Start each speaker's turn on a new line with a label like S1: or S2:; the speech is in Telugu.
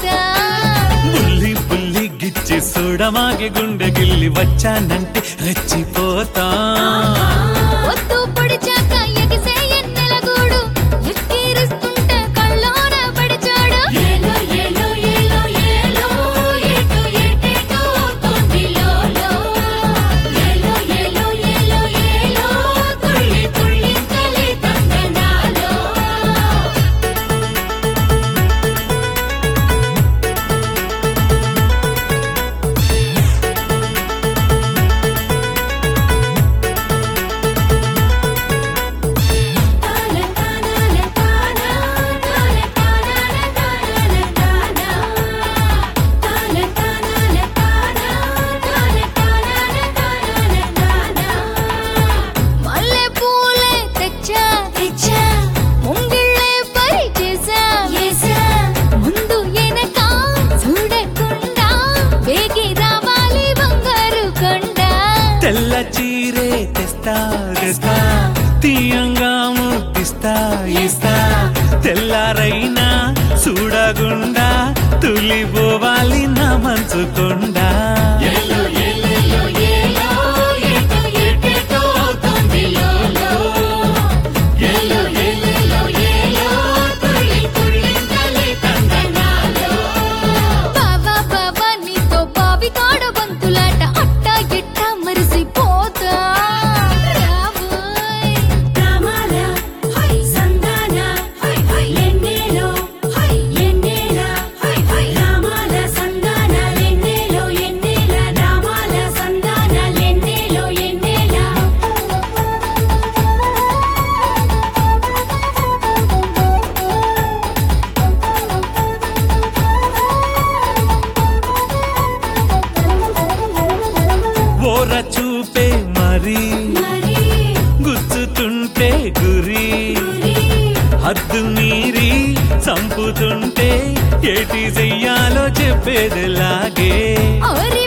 S1: పోతా
S2: బుల్లి బుల్లి గిచ్చి చూడమాగి గుండె గిల్లి వచ్చానంటే రెచ్చిపోతా
S1: వద్దు పొడిచాక ఎగిసే ఎన్నెల గూడు ఎక్కిరిస్తుంటే కళ్ళోన పడి చూడు ఏలో ఏలో ఏలో ఏలో ఎటు ఎటెటో తొండిలోలో ఏలో ఏలో ఏలో ఏలో తుళ్ళి తుళ్ళి కలి తందనాలో మల్లె పూలే తెచ్చా తెచ్చా ముంగిళ్ళే పరిచేసా చేసా ముందు వెనక చూడకుండా వేగి రావాలి బంగారు కొండ
S2: తెల్ల చీరే తెస్తా తెస్తా తీయంగా ముట్టిస్తా ఇస్తా తెల్లారైనా చూడగుండా తులిపోవాలి నా మంచుకుండా
S1: ఏలో ఏలో ఏలో ఎటు ఎటెటో తొండిలోలో ఏలో ఏలో ఏలో తుళ్ళి తుళ్ళి తల్లి తందనాలో బావా బావా నీతో బావి కాడ బంతులాట అట్టా ఇట్ట మరిసిపోతా రాబోయ్
S3: రామాల హై సందాన హై హై ఎన్నేలో హై ఎన్నేల హై హై రామాల సందాన ఎన్నేలో ఎన్నేల రామాల సందాన ఎన్నేలో ఎన్నేల
S2: ఓర చూపే మరి
S3: మరి
S2: గుచ్చుతుంటే గురి
S3: గురి
S2: హద్దు మీరి చంపుతుంటే ఏటి చెయ్యాలో చెప్పేదిలాగే
S1: ఓరి